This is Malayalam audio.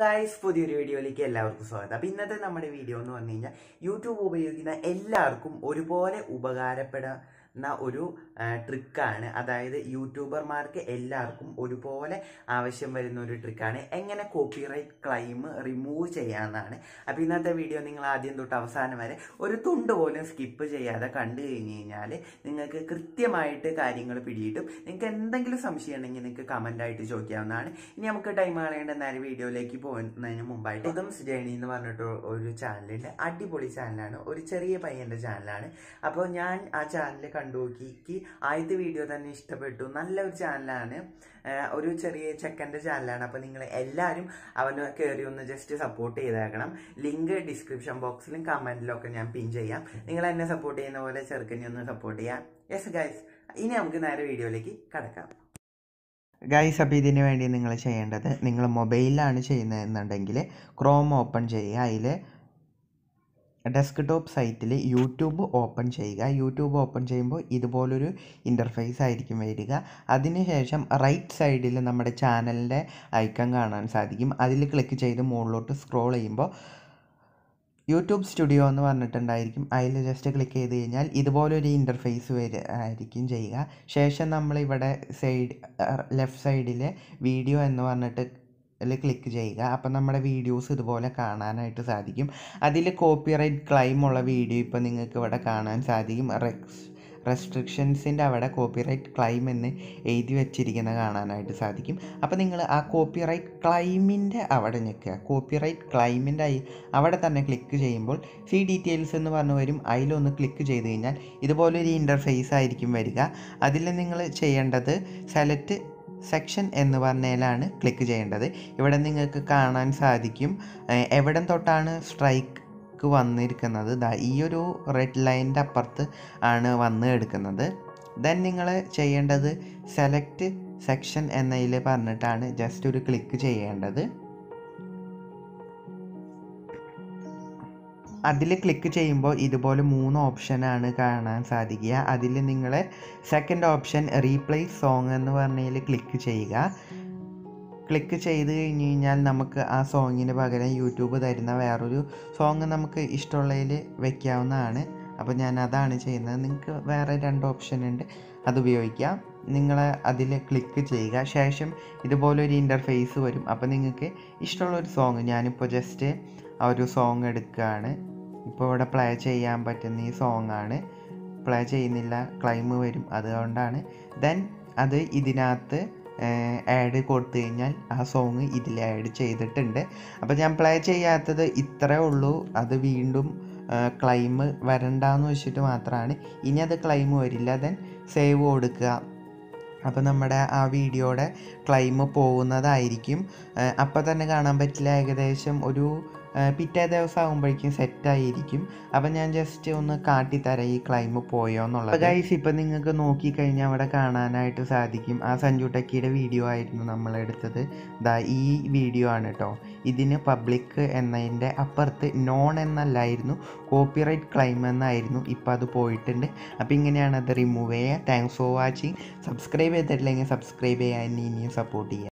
ഗായ്സ് പുതിയൊരു വീഡിയോയിലേക്ക് എല്ലാവർക്കും സ്വാഗതം അപ്പോൾ ഇന്നത്തെ നമ്മുടെ വീഡിയോ എന്ന് പറഞ്ഞു കഴിഞ്ഞാൽ യൂട്യൂബ് ഉപയോഗിക്കുന്ന എല്ലാവർക്കും ഒരുപോലെ ഉപകാരപ്പെടുന്ന ഒരു ട്രിക്കാണ് അതായത് യൂട്യൂബർമാർക്ക് എല്ലാവർക്കും ഒരുപോലെ ആവശ്യം വരുന്ന ഒരു ട്രിക്കാണ് എങ്ങനെ കോപ്പിറൈറ്റ് ക്ലൈം റിമൂവ് ചെയ്യാമെന്നാണ് അപ്പോൾ ഇന്നത്തെ വീഡിയോ നിങ്ങൾ ആദ്യം തൊട്ട് അവസാനം വരെ ഒരു തുണ്ട് പോലും സ്കിപ്പ് ചെയ്യാതെ കണ്ടു കഴിഞ്ഞ് കഴിഞ്ഞാൽ നിങ്ങൾക്ക് കൃത്യമായിട്ട് കാര്യങ്ങൾ പിടിയിട്ടും നിങ്ങൾക്ക് എന്തെങ്കിലും സംശയം ഉണ്ടെങ്കിൽ നിങ്ങൾക്ക് കമൻ്റ് ആയിട്ട് ചോദിക്കാവുന്നതാണ് ഇനി നമുക്ക് ടൈം കളയേണ്ട നേരെ വീഡിയോയിലേക്ക് പോകുന്നതിന് മുമ്പായിട്ട് ഇതംസ് ജേണി എന്ന് പറഞ്ഞിട്ട് ഒരു ചാനലുണ്ട് അടിപൊളി ചാനലാണ് ഒരു ചെറിയ പയ്യൻ്റെ ചാനലാണ് അപ്പോൾ ഞാൻ ആ ചാനൽ കണ്ടു നോക്കി ആദ്യത്തെ വീഡിയോ തന്നെ ഇഷ്ടപ്പെട്ടു നല്ലൊരു ചാനലാണ് ഒരു ചെറിയ ചെക്കൻ്റെ ചാനലാണ് അപ്പോൾ നിങ്ങൾ എല്ലാവരും അവന് കയറി ഒന്ന് ജസ്റ്റ് സപ്പോർട്ട് ചെയ്തേക്കണം ലിങ്ക് ഡിസ്ക്രിപ്ഷൻ ബോക്സിലും കമൻറ്റിലും ഒക്കെ ഞാൻ പിൻ ചെയ്യാം നിങ്ങൾ എന്നെ സപ്പോർട്ട് ചെയ്യുന്ന പോലെ ചെറുക്കനെ ഒന്ന് സപ്പോർട്ട് ചെയ്യാം യെസ് ഗൈസ് ഇനി നമുക്ക് നേരെ വീഡിയോയിലേക്ക് കടക്കാം ഗൈസ് അപ്പോൾ ഇതിന് വേണ്ടി നിങ്ങൾ ചെയ്യേണ്ടത് നിങ്ങൾ മൊബൈലിലാണ് ചെയ്യുന്നതെന്നുണ്ടെങ്കിൽ ക്രോം ഓപ്പൺ ചെയ്യുക അതിൽ ഡെസ്ക്ടോപ്പ് സൈറ്റിൽ യൂട്യൂബ് ഓപ്പൺ ചെയ്യുക യൂട്യൂബ് ഓപ്പൺ ചെയ്യുമ്പോൾ ഇതുപോലൊരു ഇൻ്റർഫേസ് ആയിരിക്കും വരിക അതിനുശേഷം റൈറ്റ് സൈഡിൽ നമ്മുടെ ചാനലിൻ്റെ ഐക്കൺ കാണാൻ സാധിക്കും അതിൽ ക്ലിക്ക് ചെയ്ത് മുകളിലോട്ട് സ്ക്രോൾ ചെയ്യുമ്പോൾ യൂട്യൂബ് സ്റ്റുഡിയോ എന്ന് പറഞ്ഞിട്ടുണ്ടായിരിക്കും അതിൽ ജസ്റ്റ് ക്ലിക്ക് ചെയ്ത് കഴിഞ്ഞാൽ ഇതുപോലൊരു ഇൻ്റർഫേസ് വരെ ആയിരിക്കും ചെയ്യുക ശേഷം നമ്മളിവിടെ സൈഡ് ലെഫ്റ്റ് സൈഡിൽ വീഡിയോ എന്ന് പറഞ്ഞിട്ട് അതിൽ ക്ലിക്ക് ചെയ്യുക അപ്പം നമ്മുടെ വീഡിയോസ് ഇതുപോലെ കാണാനായിട്ട് സാധിക്കും അതിൽ കോപ്പിറൈറ്റ് ക്ലൈം ഉള്ള വീഡിയോ ഇപ്പോൾ നിങ്ങൾക്ക് ഇവിടെ കാണാൻ സാധിക്കും റെക്സ് റെസ്ട്രിക്ഷൻസിൻ്റെ അവിടെ കോപ്പിറൈറ്റ് ക്ലൈം എന്ന് എഴുതി വെച്ചിരിക്കുന്ന കാണാനായിട്ട് സാധിക്കും അപ്പോൾ നിങ്ങൾ ആ കോപ്പിറൈറ്റ് ക്ലൈമിൻ്റെ അവിടെ നിൽക്കുക കോപ്പിറൈറ്റ് ക്ലൈമിൻ്റെ അവിടെ തന്നെ ക്ലിക്ക് ചെയ്യുമ്പോൾ സി ഡീറ്റെയിൽസ് എന്ന് പറഞ്ഞു വരും അതിലൊന്ന് ക്ലിക്ക് ചെയ്ത് കഴിഞ്ഞാൽ ഇതുപോലൊരു ഇൻ്റർഫേസ് ആയിരിക്കും വരിക അതിൽ നിങ്ങൾ ചെയ്യേണ്ടത് സെലക്ട് സെക്ഷൻ എന്ന് പറഞ്ഞതിലാണ് ക്ലിക്ക് ചെയ്യേണ്ടത് ഇവിടെ നിങ്ങൾക്ക് കാണാൻ സാധിക്കും എവിടെ തൊട്ടാണ് സ്ട്രൈക്ക് വന്നിരിക്കുന്നത് ദാ ഈ ഒരു റെഡ് ലൈനിൻ്റെ അപ്പുറത്ത് ആണ് വന്ന് എടുക്കുന്നത് ദെൻ നിങ്ങൾ ചെയ്യേണ്ടത് സെലക്ട് സെക്ഷൻ എന്നതിൽ പറഞ്ഞിട്ടാണ് ജസ്റ്റ് ഒരു ക്ലിക്ക് ചെയ്യേണ്ടത് അതിൽ ക്ലിക്ക് ചെയ്യുമ്പോൾ ഇതുപോലെ മൂന്ന് ഓപ്ഷനാണ് കാണാൻ സാധിക്കുക അതിൽ നിങ്ങൾ സെക്കൻഡ് ഓപ്ഷൻ റീപ്ലേസ് സോങ് എന്ന് പറഞ്ഞതിൽ ക്ലിക്ക് ചെയ്യുക ക്ലിക്ക് ചെയ്ത് കഴിഞ്ഞ് കഴിഞ്ഞാൽ നമുക്ക് ആ സോങ്ങിന് പകരം യൂട്യൂബ് തരുന്ന വേറൊരു സോങ് നമുക്ക് ഇഷ്ടമുള്ളതിൽ വെക്കാവുന്നതാണ് അപ്പോൾ ഞാൻ അതാണ് ചെയ്യുന്നത് നിങ്ങൾക്ക് വേറെ രണ്ട് ഓപ്ഷൻ ഉണ്ട് അത് ഉപയോഗിക്കാം നിങ്ങൾ അതിൽ ക്ലിക്ക് ചെയ്യുക ശേഷം ഇതുപോലൊരു ഇൻ്റർഫേസ് വരും അപ്പോൾ നിങ്ങൾക്ക് ഇഷ്ടമുള്ളൊരു സോങ് ഞാനിപ്പോൾ ജസ്റ്റ് ആ ഒരു സോങ് എടുക്കുകയാണ് ഇപ്പോൾ ഇവിടെ പ്ലേ ചെയ്യാൻ പറ്റുന്ന ഈ സോങ് ആണ് പ്ലേ ചെയ്യുന്നില്ല ക്ലൈം വരും അതുകൊണ്ടാണ് ദെൻ അത് ഇതിനകത്ത് ആഡ് കൊടുത്തു കഴിഞ്ഞാൽ ആ സോങ് ഇതിൽ ആഡ് ചെയ്തിട്ടുണ്ട് അപ്പോൾ ഞാൻ പ്ലേ ചെയ്യാത്തത് ഇത്രേ ഉള്ളൂ അത് വീണ്ടും ക്ലൈം വരണ്ടെന്ന് വെച്ചിട്ട് മാത്രമാണ് ഇനി അത് ക്ലൈം വരില്ല ദെൻ സേവ് കൊടുക്കുക അപ്പോൾ നമ്മുടെ ആ വീഡിയോയുടെ ക്ലൈം പോകുന്നതായിരിക്കും അപ്പോൾ തന്നെ കാണാൻ പറ്റില്ല ഏകദേശം ഒരു പിറ്റേ ദിവസം ആകുമ്പോഴേക്കും സെറ്റായിരിക്കും അപ്പം ഞാൻ ജസ്റ്റ് ഒന്ന് കാട്ടിത്തരാം ഈ ക്ലൈം പോയോ എന്നുള്ളത് ഗൈസ് ഇപ്പം നിങ്ങൾക്ക് നോക്കിക്കഴിഞ്ഞാൽ അവിടെ കാണാനായിട്ട് സാധിക്കും ആ സഞ്ജു ടെക്കിയുടെ വീഡിയോ ആയിരുന്നു നമ്മൾ എടുത്തത് ദാ ഈ വീഡിയോ ആണ് കേട്ടോ ഇതിന് പബ്ലിക് എന്നതിൻ്റെ അപ്പുറത്ത് നോൺ എന്നല്ലായിരുന്നു കോപ്പിറൈറ്റ് ക്ലൈം എന്നായിരുന്നു ഇപ്പം അത് പോയിട്ടുണ്ട് അപ്പോൾ ഇങ്ങനെയാണ് അത് റിമൂവ് ചെയ്യുക താങ്ക്സ് ഫോർ വാച്ചിങ് സബ്സ്ക്രൈബ് ചെയ്തിട്ടില്ലെങ്കിൽ സബ്സ്ക്രൈബ് ചെയ്യാൻ ഇനിയും സപ്പോർട്ട് ചെയ്യുക